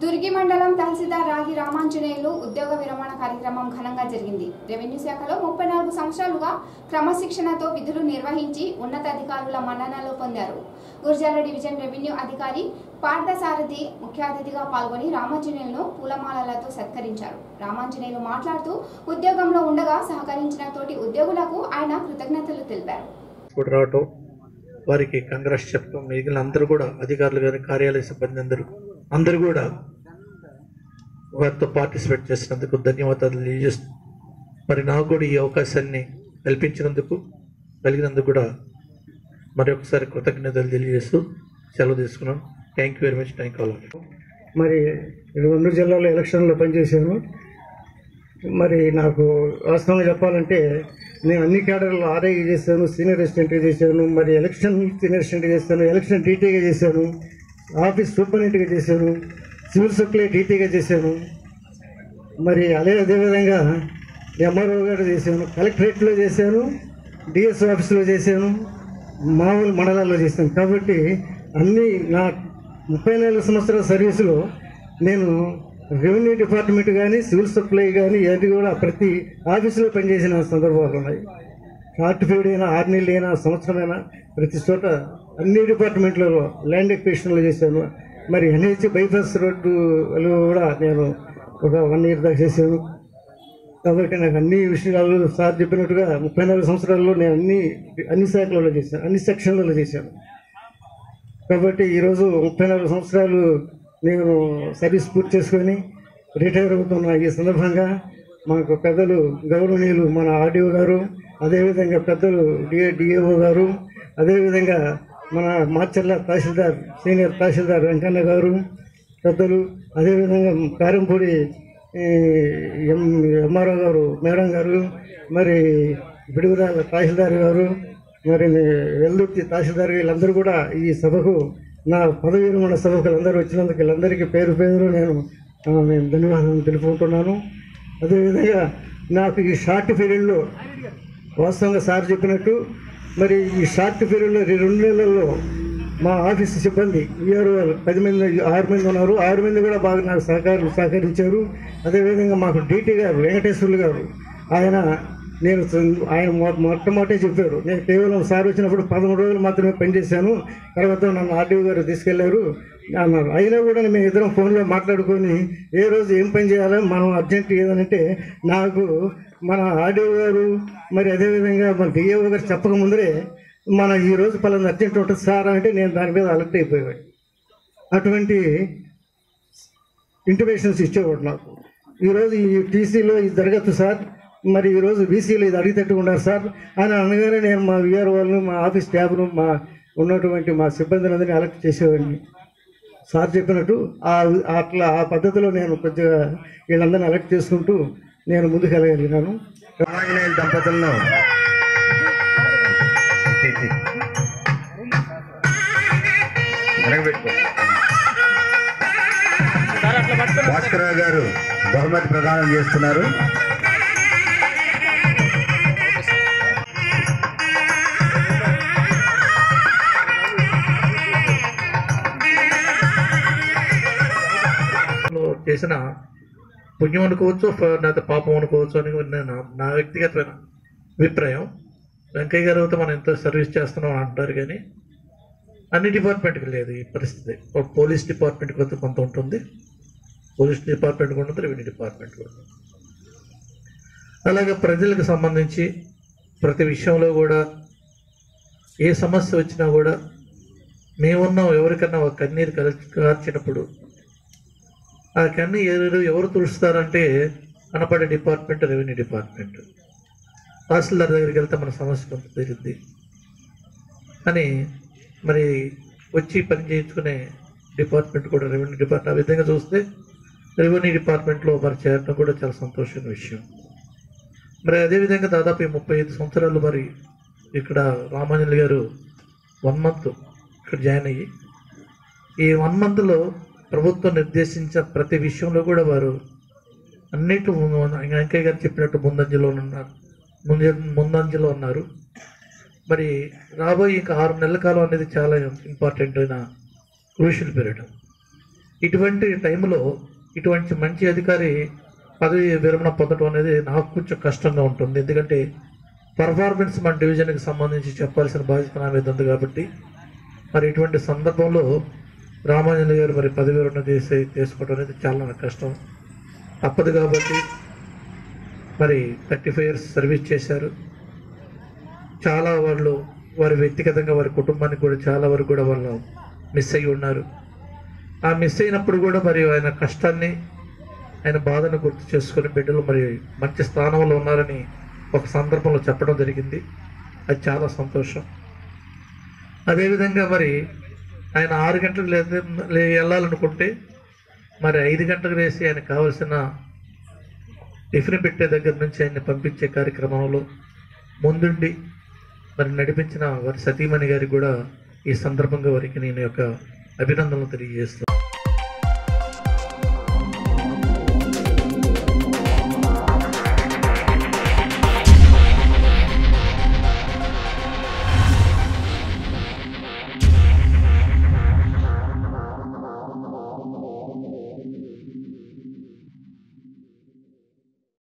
దుర్గి మండలం తహసీల్దార్ రాగి రామాంజనేయులు ఉద్యోగ విరమణ కార్యక్రమం ఘనంగా జరిగింది రెవెన్యూ శాఖలో ముప్పై నాలుగు సంవత్సరాలుగా క్రమశిక్షణతో విధులు నిర్వహించి ఉన్నతాధికారుల మన్ననలు పొందారు గుర్జాల డివిజన్ రెవెన్యూ అధికారి పార్థసారథి ముఖ్య అతిథిగా పాల్గొని రామాంజనేయులను పూలమాలలతో సత్కరించారు రామాంజనేయులు మాట్లాడుతూ ఉద్యోగంలో ఉండగా సహకరించిన తోటి ఉద్యోగులకు ఆయన కృతజ్ఞతలు తెలిపారు కూడా రావటం వారికి కంగ్రెస్ చెప్పడం మిగిలిన అందరూ కూడా అధికారులు కానీ కార్యాలయ సిబ్బంది అందరూ అందరూ కూడా వారితో పార్టిసిపేట్ చేసినందుకు ధన్యవాదాలు తెలియజేస్తూ మరి నాకు కూడా ఈ అవకాశాన్ని కల్పించినందుకు కలిగినందుకు కూడా మరి ఒకసారి కృతజ్ఞతలు తెలియజేస్తూ సెలవు తీసుకున్నాను thank you very much thank all మరి రెండు జిల్లాలో ఎలక్షన్లో పనిచేశాను మరి నాకు వాస్తవంగా చెప్పాలంటే నేను అన్ని కేడర్లో ఆర్ఐ చేశాను సీనియర్ అసిస్టెంట్గా చేశాను మరి ఎలక్షన్ సీనియర్ అసిస్టెంట్గా చేశాను ఎలక్షన్ డీటీగా చేశాను ఆఫీస్ సూపరింటెండెంట్గా చేశాను సివిల్ సప్లై డీటీగా చేశాను మరి అదే అదేవిధంగా ఎంఆర్ఓ గారు చేశాను కలెక్టరేట్లో చేశాను డిఎస్ ఆఫీస్లో చేశాను మామూలు మండలాల్లో చేశాను కాబట్టి అన్ని నా ముప్పై నాలుగు సంవత్సరాల సర్వీసులో నేను రెవెన్యూ డిపార్ట్మెంట్ కానీ సివిల్ సప్లై కానీ ఏది కూడా ప్రతి ఆఫీసులో పనిచేసిన సందర్భాలు ఉన్నాయి షార్ట్ పీరియడ్ అయినా ఆరు నెలలు అయినా సంవత్సరమైనా ప్రతి చోట అన్ని డిపార్ట్మెంట్లలో ల్యాండ్ ఎక్విజిషన్లో చేశాను మరి ఎన్హెచ్ బైపాస్ రోడ్డులో కూడా నేను ఒక వన్ ఇయర్ దాకా చేశాను కాబట్టి నాకు అన్ని విషయాలు సార్ చెప్పినట్టుగా ముప్పై నాలుగు సంవత్సరాల్లో నేను అన్ని అన్ని శాఖలలో చేశాను అన్ని సెక్షన్లలో చేశాను కాబట్టి ఈరోజు ముప్పై నాలుగు సంవత్సరాలు నేను సర్వీస్ పూర్తి చేసుకొని రిటైర్ అవుతున్న ఈ సందర్భంగా మాకు పెద్దలు గౌరవనీయులు మన ఆర్డీఓ గారు అదేవిధంగా పెద్దలు డిఏ డిఏఓ గారు అదేవిధంగా మన మార్చర్ల తహసీల్దార్ సీనియర్ తహసీల్దార్ వెంకన్న గారు పెద్దలు అదేవిధంగా కారంపూడి ఈ, ఎం ఎంఆర్ఓ గారు మేడం గారు మరి బిడుగురాల తహసీల్దార్ గారు మరి వెల్లుర్తి తహసీల్దార్ వీళ్ళందరూ కూడా ఈ సభకు నా పదవి విరమణ సభకు వీళ్ళందరూ వచ్చినందుకు వీళ్ళందరికీ పేరు పేరు నేను ఆ, నేను ధన్యవాదాలు తెలుపుకుంటున్నాను అదేవిధంగా నాకు ఈ షార్ట్ పీరియడ్లో వాస్తవంగా సార్ చెప్పినట్టు మరి ఈ షార్ట్ పీరియడ్లో ఈ రెండు నెలల్లో మా ఆఫీస్ సిబ్బంది వీఆర్ పది మంది ఆరు మంది ఉన్నారు ఆరు మంది కూడా బాగా నాకు సహకారం సహకరించారు అదేవిధంగా మాకు డీటీ గారు వెంకటేశ్వర్లు గారు ఆయన నేను ఆయన మొ- మొట్టమొదటే చెప్పారు నేను కేవలం సార్ వచ్చినప్పుడు పదమూడు రోజులు మాత్రమే పనిచేశాను తర్వాత నన్ను ఆర్డీఓ గారు తీసుకెళ్లారు అన్నారు అయినా కూడా మేము ఇద్దరం ఫోన్లో మాట్లాడుకొని ఏ రోజు ఏం పని చేయాలో మనం అర్జెంట్ ఏదనంటే నాకు మన ఆర్డీఓ గారు మరి అదేవిధంగా మన డిఏఓ గారు చెప్పక ముందరే మన ఈ రోజు పలానా అర్జెంట్ ఉంటుంది సార్ అంటే నేను దాని మీద అలర్ట్ అయిపోయాడు అటువంటి ఇంటిమేషన్స్ ఇచ్చేవాడు నాకు ఈరోజు ఈ టీసీలో ఇది జరగచ్చు సార్ మరి ఈరోజు బీసీలో ఇది అడిగితట్టు ఉన్నారు సార్ అని అనగానే నేను మా విఆర్ వాళ్ళను మా ఆఫీస్ స్టాఫ్ను మా ఉన్నటువంటి మా సిబ్బందిని అందరినీ అలర్ట్ చేసేవాడిని సార్ చెప్పినట్టు ఆ అట్లా ఆ పద్ధతిలో నేను కొద్దిగా వీళ్ళందరినీ అలర్ట్ చేసుకుంటూ నేను ముందుకు వెళ్ళగలిగినాను రామాంజనేయుల దంపతులను వెనకబెట్టుకో భాస్కరరావు గారు బహుమతి ప్రదానం చేస్తున్నారు లో చేసిన పుణ్యం అనుకోవచ్చు ఫ- లేదా పాపం అనుకోవచ్చు అని నేను నా వ్యక్తిగతమైన అభిప్రాయం వెంకయ్య గారు అయితే మనం ఎంతో సర్వీస్ చేస్తున్నాం అని అంటారు కానీ అన్ని డిపార్ట్మెంట్కి లేదు ఈ పరిస్థితి ఒక పోలీస్ డిపార్ట్మెంట్కి వస్తే కొంత ఉంటుంది పోలీస్ డిపార్ట్మెంట్ కూడా ఉంటుంది రెవెన్యూ డిపార్ట్మెంట్ కూడా ఉంటుంది. అలాగే ప్రజలకు సంబంధించి ప్రతి విషయంలో కూడా ఏ సమస్య వచ్చినా కూడా మేమున్నాం ఎవరికన్నా ఒక కన్నీరు కల- కార్చినప్పుడు ఆ కన్ను ఎవరు ఎవరు తుడుస్తారంటే కనపడే డిపార్ట్మెంట్ రెవెన్యూ డిపార్ట్మెంట్ తహసీల్దార్ దగ్గరికి వెళ్తే మన సమస్య కొంత తీరుద్ది అని మరి వచ్చి పని చేయించుకునే డిపార్ట్మెంట్ కూడా రెవెన్యూ డిపార్ట్మెంట్ ఆ విధంగా చూస్తే రెవెన్యూ డిపార్ట్మెంట్లో మరి చేరడం కూడా చాలా సంతోషమైన విషయం మరి అదేవిధంగా దాదాపు ఈ ముప్పై ఐదు సంవత్సరాలు మరి ఇక్కడ రామాంజలి గారు వన్ మంత్ ఇక్కడ జాయిన్ అయ్యి ఈ వన్ మంత్లో ప్రభుత్వం నిర్దేశించిన ప్రతి విషయంలో కూడా వారు అన్నిట్లో ముందు- వెంకయ్య గారు చెప్పినట్టు ముందంజలో ఉన్నారు ముందు ముందంజలో ఉన్నారు మరి రాబోయే ఇంకా ఆరు నెలల కాలం అనేది చాలా ఇంపార్టెంట్ అయిన క్రూషియల్ పీరియడ్ ఇటువంటి టైంలో ఇటువంటి మంచి అధికారి పదవి విరమణ పొందడం అనేది నాకు కొంచెం కష్టంగా ఉంటుంది ఎందుకంటే పర్ఫార్మెన్స్ మన డివిజన్కి సంబంధించి చెప్పాల్సిన బాధ్యత నా మీద ఉంది కాబట్టి మరి ఇటువంటి సందర్భంలో రామాంజలి గారు మరి పదవి విరమణ చేసి చేసుకోవడం అనేది చాలా కష్టం తప్పదు కాబట్టి మరి థర్టీ ఫైవ్ ఇయర్స్ సర్వీస్ చేశారు చాలా వాళ్ళు వారి వ్యక్తిగతంగా వారి కుటుంబానికి కూడా చాలా వరకు కూడా వాళ్ళు మిస్ అయ్యి ఉన్నారు ఆ మిస్ అయినప్పుడు కూడా మరి ఆయన కష్టాన్ని ఆయన బాధను గుర్తు చేసుకొని బిడ్డలు మరి మంచి స్థానంలో ఉన్నారని ఒక సందర్భంలో చెప్పడం జరిగింది అది చాలా సంతోషం అదేవిధంగా మరి ఆయన ఆరు గంటలకు లేదా లే- వెళ్ళాలనుకుంటే మరి ఐదు గంటలకు వేసి ఆయన కావలసిన టిఫిన్ పెట్టే దగ్గర నుంచి ఆయన్ని పంపించే కార్యక్రమంలో ముందుండి మరి నడిపించిన వారి సతీమణి గారికి కూడా ఈ సందర్భంగా వారికి నేను యొక్క అభినందనలు తెలియజేస్తాను